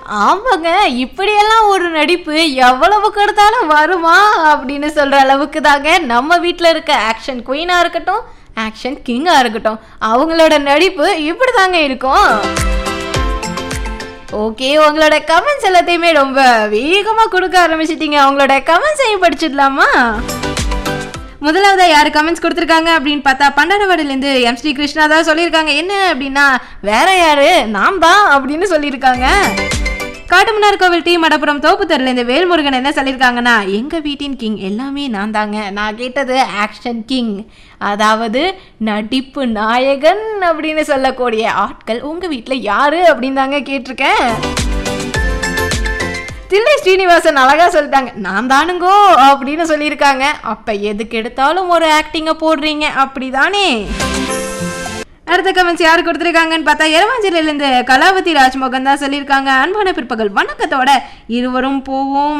ஆமாங்க இப்படியெல்லாம் ஒரு நடிப்பு எவ்வளவு கொடுத்தாலும் வருமா அப்படின்னு சொல்ற அளவுக்கு தாங்க நம்ம வீட்டில் இருக்க ஆக்ஷன் குயினா இருக்கட்டும் ஆக்ஷன் கிங்கா இருக்கட்டும் அவங்களோட நடிப்பு இப்படி தாங்க இருக்கும் ஓகே உங்களோட கமெண்ட்ஸ் எல்லாத்தையுமே ரொம்ப வேகமாக கொடுக்க ஆரம்பிச்சிட்டீங்க உங்களோட கமெண்ட்ஸையும் படிச்சிடலாமா முதலாவதா யார் கமெண்ட்ஸ் கொடுத்துருக்காங்க அப்படின்னு பார்த்தா பண்டரவாடிலேருந்து எம் ஸ்ரீ கிருஷ்ணா தான் சொல்லியிருக்காங்க என்ன அப்படின்னா வேற யாரு நாம் தான் அப்படின்னு சொல்லியிருக்காங்க காட்டுமன்னார் கோவில் டி மடப்புறம் தோப்புத்தரில் இந்த வேல்முருகன் என்ன சொல்லியிருக்காங்கன்னா எங்கள் வீட்டின் கிங் எல்லாமே நான் தாங்க நான் கேட்டது ஆக்ஷன் கிங் அதாவது நடிப்பு நாயகன் அப்படின்னு சொல்லக்கூடிய ஆட்கள் உங்கள் வீட்டில் யாரு அப்படின்னு தாங்க கேட்டிருக்கேன் தில்லை ஸ்ரீனிவாசன் அழகா சொல்லிட்டாங்க நான் தானுங்கோ அப்படின்னு சொல்லியிருக்காங்க அப்ப எதுக்கு எடுத்தாலும் ஒரு ஆக்டிங்க போடுறீங்க அப்படிதானே அடுத்த கமெண்ட்ஸ் யார் கொடுத்துருக்காங்கன்னு பார்த்தா எரவாஞ்சலிலேருந்து கலாவதி ராஜ்மோகன் தான் சொல்லியிருக்காங்க அன்பான பிற்பகல் வணக்கத்தோட இருவரும் போவோம்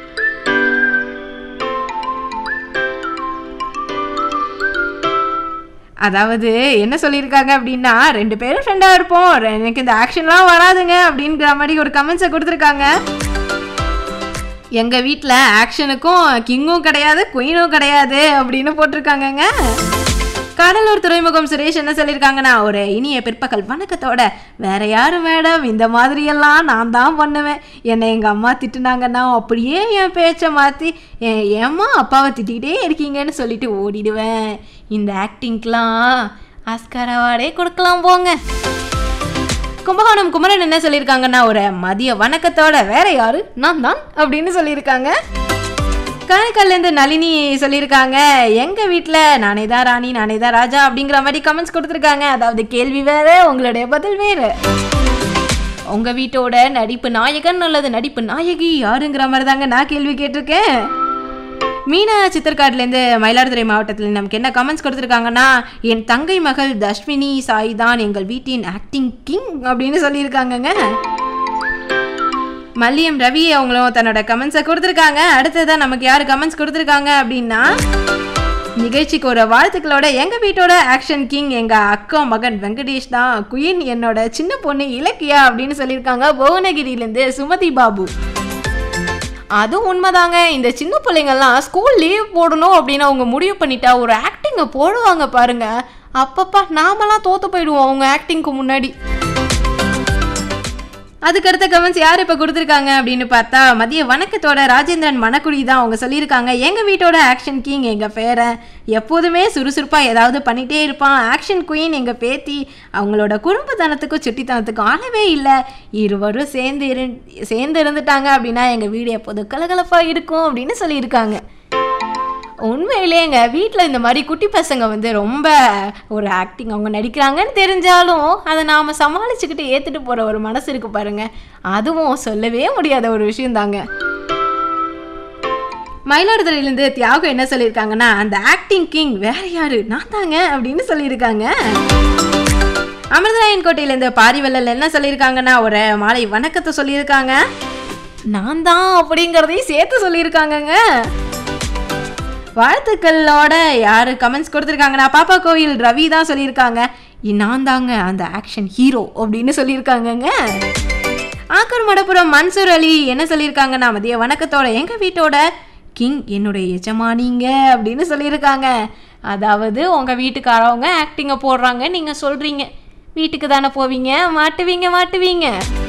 அதாவது என்ன சொல்லியிருக்காங்க அப்படின்னா ரெண்டு பேரும் ஃப்ரெண்டாக இருப்போம் எனக்கு இந்த ஆக்ஷன்லாம் வராதுங்க அப்படிங்கிற மாதிரி ஒரு கமெண்ட்ஸை கொடுத்துருக்காங்க எங்கள் வீட்டில் ஆக்ஷனுக்கும் கிங்கும் கிடையாது குயினும் கிடையாது அப்படின்னு போட்டிருக்காங்கங்க கடலூர் துறைமுகம் சுரேஷ் என்ன சொல்லியிருக்காங்கன்னா ஒரு இனிய பிற்பகல் வணக்கத்தோட வேற யாரும் மேடம் இந்த மாதிரியெல்லாம் நான் தான் பண்ணுவேன் என்னை எங்கள் அம்மா திட்டுனாங்கன்னா அப்படியே என் பேச்சை மாற்றி ஏம்மா அப்பாவை திட்டிகிட்டே இருக்கீங்கன்னு சொல்லிட்டு ஓடிடுவேன் இந்த ஆக்டிங்க்கெலாம் ஆஸ்கார் அவார்டே கொடுக்கலாம் போங்க கும்பகோணம் குமரன் என்ன சொல்லியிருக்காங்கன்னா ஒரு மதிய வணக்கத்தோட வேற யாரு நான் தான் அப்படின்னு சொல்லியிருக்காங்க காரைக்கால்லேருந்து நளினி சொல்லியிருக்காங்க எங்கள் வீட்டில் நானே தான் ராணி நானே தான் ராஜா அப்படிங்கிற மாதிரி கமெண்ட்ஸ் கொடுத்துருக்காங்க அதாவது கேள்வி வேற உங்களுடைய பதில் வேறு உங்கள் வீட்டோட நடிப்பு நாயகன் அல்லது நடிப்பு நாயகி யாருங்கிற மாதிரி தாங்க நான் கேள்வி கேட்டிருக்கேன் மீனா சித்தர்காட்லேருந்து மயிலாடுதுறை மாவட்டத்தில் நமக்கு என்ன கமெண்ட்ஸ் கொடுத்துருக்காங்கன்னா என் தங்கை மகள் தஷ்மினி சாய் தான் எங்கள் வீட்டின் ஆக்டிங் கிங் அப்படின்னு சொல்லியிருக்காங்கங்க மல்லியம் ரவி அவங்களும் தன்னோட கமெண்ட்ஸை கொடுத்துருக்காங்க அடுத்ததான் நமக்கு யார் கமெண்ட்ஸ் கொடுத்துருக்காங்க அப்படின்னா நிகழ்ச்சிக்கு ஒரு வாழ்த்துக்களோட எங்கள் வீட்டோட ஆக்ஷன் கிங் எங்கள் அக்கா மகன் வெங்கடேஷ் தான் குயின் என்னோட சின்ன பொண்ணு இலக்கியா அப்படின்னு சொல்லியிருக்காங்க புவனகிரியிலேருந்து சுமதி பாபு அதுவும் உண்மைதாங்க இந்த சின்ன பிள்ளைங்கள்லாம் ஸ்கூல் லீவ் போடணும் அப்படின்னு அவங்க முடிவு பண்ணிட்டா ஒரு ஆக்டிங்கை போடுவாங்க பாருங்க அப்பப்பா நாமெல்லாம் தோத்து போயிடுவோம் அவங்க ஆக்டிங்க்கு முன்னாடி அதுக்கு அடுத்த கமெண்ட்ஸ் யார் இப்போ கொடுத்துருக்காங்க அப்படின்னு பார்த்தா மதிய வணக்கத்தோட ராஜேந்திரன் மணக்குடி தான் அவங்க சொல்லியிருக்காங்க எங்கள் வீட்டோட ஆக்ஷன் கிங் எங்கள் பேரன் எப்போதுமே சுறுசுறுப்பாக ஏதாவது பண்ணிகிட்டே இருப்பான் ஆக்ஷன் குயின் எங்கள் பேத்தி அவங்களோட குடும்பத்தனத்துக்கும் சுட்டித்தனத்துக்கும் ஆளவே இல்லை இருவரும் சேர்ந்து இரு சேர்ந்து இருந்துட்டாங்க அப்படின்னா எங்கள் வீடு எப்போதும் கலகலப்பாக இருக்கும் அப்படின்னு சொல்லியிருக்காங்க உண்மையிலேங்க வீட்டில் இந்த மாதிரி குட்டி பசங்க வந்து ரொம்ப ஒரு ஆக்டிங் அவங்க நடிக்கிறாங்கன்னு தெரிஞ்சாலும் அதை நாம் சமாளிச்சுக்கிட்டு ஏற்றுட்டு போகிற ஒரு மனசு இருக்கு பாருங்க அதுவும் சொல்லவே முடியாத ஒரு விஷயம் தாங்க மயிலாடுதுறையிலேருந்து தியாகம் என்ன சொல்லியிருக்காங்கன்னா அந்த ஆக்டிங் கிங் வேற யாரு நான் தாங்க அப்படின்னு சொல்லியிருக்காங்க அமிர்தராயன் கோட்டையிலேருந்து பாரிவல்லல் என்ன சொல்லியிருக்காங்கன்னா ஒரு மாலை வணக்கத்தை சொல்லியிருக்காங்க நான் தான் அப்படிங்கிறதையும் சேர்த்து சொல்லியிருக்காங்கங்க வாழ்த்துக்களோட யார் கமெண்ட்ஸ் கொடுத்துருக்காங்கன்னா பாப்பா கோயில் ரவி தான் சொல்லியிருக்காங்க நான் தாங்க அந்த ஆக்ஷன் ஹீரோ அப்படின்னு சொல்லியிருக்காங்கங்க ஆக்கூர் மடப்புறம் மன்சூர் அலி என்ன சொல்லியிருக்காங்கன்னா மதிய வணக்கத்தோட எங்கள் வீட்டோட கிங் என்னுடைய எஜமானிங்க அப்படின்னு சொல்லியிருக்காங்க அதாவது உங்கள் வீட்டுக்காரவங்க ஆக்டிங்கை போடுறாங்க நீங்கள் சொல்கிறீங்க வீட்டுக்கு தானே போவீங்க மாட்டுவீங்க மாட்டுவீங்க